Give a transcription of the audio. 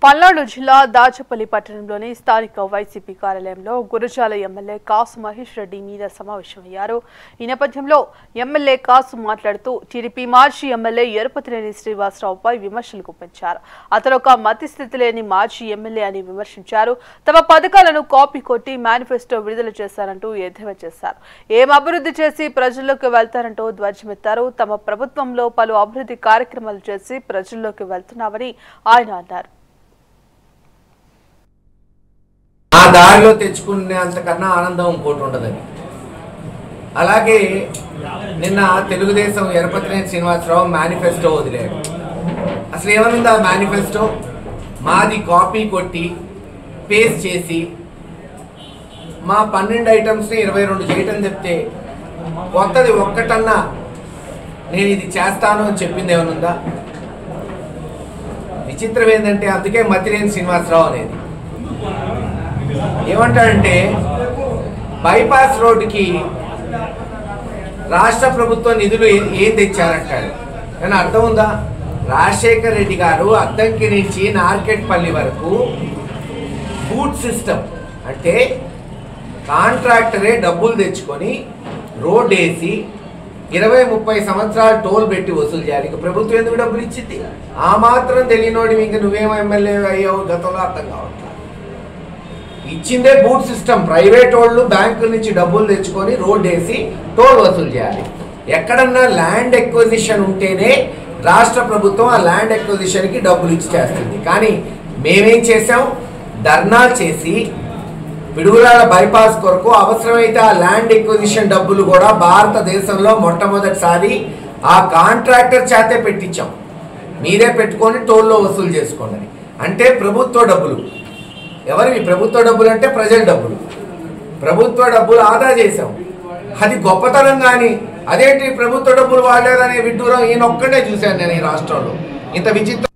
పల్నాడు జిల్లా దాచపల్లి పట్టణంలోని స్థానిక వైసీపీ కార్యాలయంలో గురజాల ఎమ్మెల్యే కాసు మహేష్ రెడ్డి మీద సమావేశమయ్యారు ఈ నేపథ్యంలో ఎమ్మెల్యే కాసు మాట్లాడుతూ టీడీపీ మాజీ ఎమ్మెల్యే ఎరుపతినేని శ్రీనివాసరావుపై విమర్శలు గుప్పించారు అతను ఒక మతి స్థితి లేని మాజీ ఎమ్మెల్యే అని విమర్శించారు తమ పథకాలను కాపీ కొట్టి మేనిఫెస్టో విడుదల చేశారంటూ ఎద్దేవా చేశారు ఏం అభివృద్ధి చేసి ప్రజల్లోకి వెళ్తారంటూ ధ్వజమెత్తారు తమ ప్రభుత్వంలో పలు అభివృద్ధి కార్యక్రమాలు చేసి ప్రజల్లోకి వెళ్తున్నామని ఆయన అన్నారు ఆ దారిలో తెచ్చుకునే అంతకన్నా ఆనందం ఇంకోటి ఉండదని అలాగే నిన్న తెలుగుదేశం ఎరపతినేని శ్రీనివాసరావు మేనిఫెస్టో వదిలాడు అసలు ఏమనుంది ఆ మేనిఫెస్టో మాది కాపీ కొట్టి పేస్ట్ చేసి మా పన్నెండు ఐటమ్స్ని ఇరవై రెండు చేయటం చెప్తే కొత్తది ఒక్కటన్నా నేను ఇది చేస్తాను అని చెప్పింది ఏమనుందా విచిత్రం ఏంటంటే అందుకే మతిరేని శ్రీనివాసరావు అనేది ఏమంటాడంటే బైపాస్ రోడ్డుకి రాష్ట్ర ప్రభుత్వం నిధులు ఏ- ఏం తెచ్చారంటాడు కానీ అర్థం ఉందా రాజశేఖర్ రెడ్డి గారు అద్దంకి నుంచి నార్కెట్పల్లి వరకు ఫుడ్ సిస్టమ్ అంటే కాంట్రాక్టరే డబ్బులు తెచ్చుకొని రోడ్ వేసి ఇరవై ముప్పై సంవత్సరాలు టోల్ పెట్టి వసూలు చేయాలి ఇక ప్రభుత్వం ఎందుకు డబ్బులు ఇచ్చింది ఆ మాత్రం తెలియనోడి ఇంక నువ్వేమో ఎమ్మెల్యే అయ్యావు గతంలో అర్థం కావట్లేదు ఇచ్చిందే బూట్ సిస్టమ్ ప్రైవేట్ వాళ్ళు బ్యాంకుల నుంచి డబ్బులు తెచ్చుకొని రోడ్ వేసి టోల్ వసూలు చేయాలి ఎక్కడన్నా ల్యాండ్ ఎక్విజిషన్ ఉంటేనే రాష్ట్ర ప్రభుత్వం ఆ ల్యాండ్ ఎక్విజిషన్కి డబ్బులు ఇచ్చి చేస్తుంది కానీ మేమేం చేసాం ధర్నాలు చేసి పిడుగురాల బైపాస్ కొరకు అవసరమైతే ఆ ల్యాండ్ ఎక్విజిషన్ డబ్బులు కూడా భారతదేశంలో మొట్టమొదటిసారి ఆ కాంట్రాక్టర్ చేతే పెట్టించాం మీరే పెట్టుకొని టోల్లో వసూలు చేసుకోండి అని. అంటే ప్రభుత్వ డబ్బులు ఎవరివి ప్రభుత్వ డబ్బులు అంటే ప్రజల డబ్బులు ప్రభుత్వ డబ్బులు ఆదా చేశాం అది గొప్పతనం కానీ అదేంటి ప్రభుత్వ డబ్బులు వాడలేదనే విడ్డూరం ఈయన ఒక్కడే చూశాను నేను ఈ రాష్ట్రంలో ఇంత విచిత్రం